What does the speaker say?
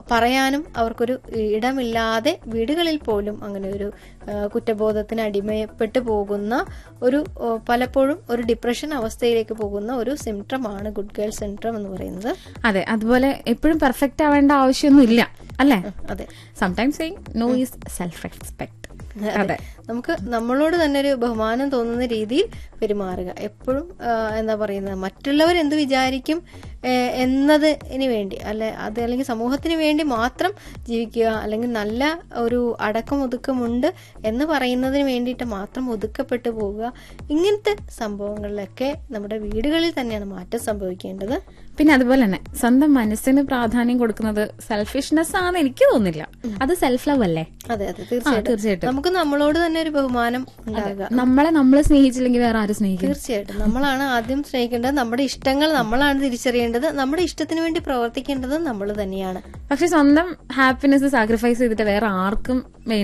പറയാനും അവർക്കൊരു ഇടമില്ലാതെ വീടുകളിൽ പോലും അങ്ങനെ ഒരു ആ, കുറ്റബോധത്തിന് അടിമപ്പെട്ടു പോകുന്ന ഒരു ഓ, പലപ്പോഴും ഒരു ഡിപ്രഷൻ അവസ്ഥയിലേക്ക് പോകുന്ന ഒരു സിംറ്റമാണ് ഗുഡ് ഗേൾ സിൻഡ്രം എന്ന് പറയുന്നത് അതെ അതുപോലെ എപ്പോഴും പെർഫെക്റ്റ് ആവേണ്ട ആവശ്യമൊന്നും ഇല്ല അല്ലേ അതെ sometimes saying no is self respect അതെ നമുക്ക് നമ്മളോട് തന്നെ ഒരു ബഹുമാനം തോന്നുന്ന രീതിയിൽ പെരുമാറുക എപ്പോഴും ആ, എന്താ പറയുന്നത് മറ്റുള്ളവർ എന്ത് വിചാരിക്കും ഏ, എന്നതിന് വേണ്ടി അല്ലെ അത് അല്ലെങ്കിൽ സമൂഹത്തിന് വേണ്ടി മാത്രം ജീവിക്കുക അല്ലെങ്കിൽ നല്ല ഒരു അടക്കം ഒതുക്കമുണ്ട് എന്ന് പറയുന്നതിന് വേണ്ടിയിട്ട് മാത്രം ഒതുക്കപ്പെട്ടു പോവുക ഇങ്ങനത്തെ സംഭവങ്ങളിലൊക്കെ നമ്മുടെ വീടുകളിൽ തന്നെയാണ് മാറ്റം സംഭവിക്കേണ്ടത് പിന്നെ അതുപോലെ തന്നെ സ്വന്തം മനസ്സിന് പ്രാധാന്യം കൊടുക്കുന്നത് സെൽഫിഷ്നെസ് ആണെന്ന് എനിക്ക് തോന്നുന്നില്ല അത് സെൽഫ് ലവ് അല്ലേ അതെ അതെ തീർച്ചയായിട്ടും തീർച്ചയായിട്ടും നമുക്ക് നമ്മളോട് തന്നെ ഒരു ബഹുമാനം ഉണ്ടാകുക നമ്മളെ നമ്മൾ സ്നേഹിച്ചില്ലെങ്കിൽ വേറെ ആരും സ്നേഹിക്കും തീർച്ചയായിട്ടും നമ്മളാണ് ആദ്യം സ്നേഹിക്കേണ്ടത് നമ്മുടെ ഇഷ്ടങ്ങൾ നമ്മളാണ് തിരിച്ചറിയേണ്ടത് നമ്മുടെ ഇഷ്ടത്തിന് വേണ്ടി പ്രവർത്തിക്കേണ്ടത് നമ്മൾ തന്നെയാണ് പക്ഷെ സ്വന്തം ഹാപ്പിനെസ് സാക്രിഫൈസ് ചെയ്തിട്ട് വേറെ ആർക്കും വേണ്ടി